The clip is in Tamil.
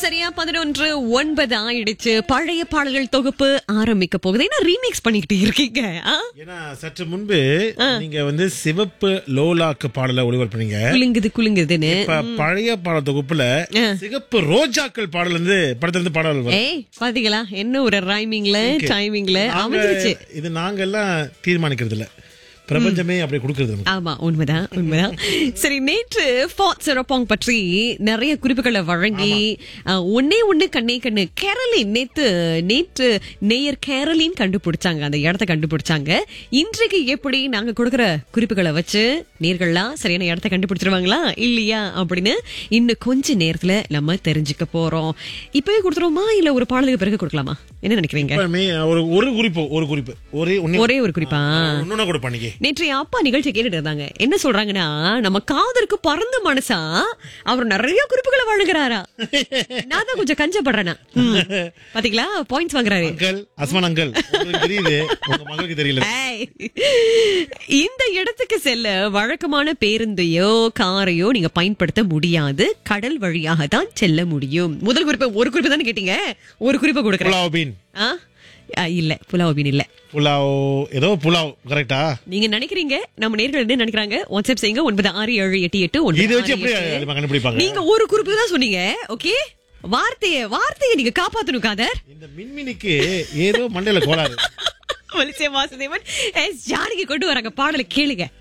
சரியா பதினொன்று ஒன்பது ஆயிடுச்சு பழைய பாடல்கள் தொகுப்பு ஆரம்பிக்க போகுது என்ன ரீமிக்ஸ் பண்ணிக்கிட்டு இருக்கீங்க ஆ? ஏன்னா சற்று முன்பு நீங்க வந்து சிவப்பு லோலாக்கு பாடல ஒளிபரப்புனீங்க குலுங்குது குலுங்குதுன்னு இப்ப பழைய பாடல் தொகுப்புல சிகப்பு ரோஜாக்கள் பாடல் இருந்து படத்துல இருந்து பாடல் வரும் ஏய் பாத்தீங்களா என்ன ஒரு ரைமிங்ல டைமிங்ல நாங்க- அமைஞ்சிருச்சு இது நாங்க எல்லாம் தீர்மானிக்கிறது இல்ல பிரபஞ்சமே அப்படி கொடுக்கறது நமக்கு. ஆமா உண்மைதான் உண்மைதான் சரி நேற்று ஃபாட் சிறப்பாங் பற்றி நிறைய குறிப்புகளை வழங்கி அஹ், ஒண்ணே ஒண்ணு கண்ணே கண்ணு கேரளின் நேத்து நேற்று நேயர் கேரளின் கண்டுபிடிச்சாங்க அந்த இடத்த கண்டுபிடிச்சாங்க இன்றைக்கு எப்படி நாங்க கொடுக்கிற குறிப்புகளை வச்சு நேர்கள்லாம் சரியான இடத்த கண்டுபிடிச்சிருவாங்களா இல்லையா அப்படின்னு இன்னும் கொஞ்ச நேரத்துல நம்ம தெரிஞ்சுக்க போறோம் இப்பவே கொடுத்துருவோமா இல்ல ஒரு பாடலுக்கு பிறகு கொடுக்கலாமா என்ன நினைக்கிறீங்க எப்பவுமே ஒரு ஒரு குறிப்பு ஒரு குறிப்பு ஒரே ஒண்ணே- ஒரே ஒரு குறிப்பா இன்னொன்னு கூட பண்ணிக்கே நேற்றைய அப்பா நிகழ்ச்சி கேட்டுட்டு இருந்தாங்க என்ன சொல்றாங்கன்னா நம்ம காதருக்கு பறந்த மனசா அவர் நிறைய குறிப்புகளை வழங்குறாரா நான் தான் கொஞ்சம் கஞ்சப்படுறேனா ம். பாத்தீங்களா பாயிண்ட்ஸ் வாங்குறாரு அங்கிள் அஸ்மான் அங்கிள் உங்களுக்கு தெரியுது உங்க மகளுக்கு தெரியல ஏய். இந்த இடத்துக்கு செல்ல வழக்கமான பேருந்தையோ காரையோ நீங்க பயன்படுத்த முடியாது கடல் வழியாக தான் செல்ல முடியும் முதல் குறிப்பு ஒரு குறிப்பு தானே கேட்டீங்க ஒரு குறிப்பை கொடுக்குறேன் புலாவ் பீன் ஆ? ஆ, இல்ல புலாவ் மீன் இல்ல புலாவ் ஏதோ புலாவ் கரெக்டா நீங்க நினைக்கிறீங்க நம்ம நேர்கள் என்ன நினைக்கிறாங்க வாட்ஸ்அப் செய்யுங்க ஒன்பது ஆறு ஏழு எட்டு எட்டு ஒன்பது இதை வச்சு ஆறு, எப்படி எட்டு. அலிமா கண்டுபிடிப்பாங்க நீங்க ஒரு குறிப்பு தான் சொன்னீங்க ஓகே வார்த்தைய வார்த்தையை நீங்க காப்பாத்தணும் காதர் இந்த மின்மினிக்கு ஏதோ மண்டையில கோளாறு மலிசிய வாசுதேவன் எஸ் ஜானகி கொண்டு வராங்க பாடலை கேளுங்க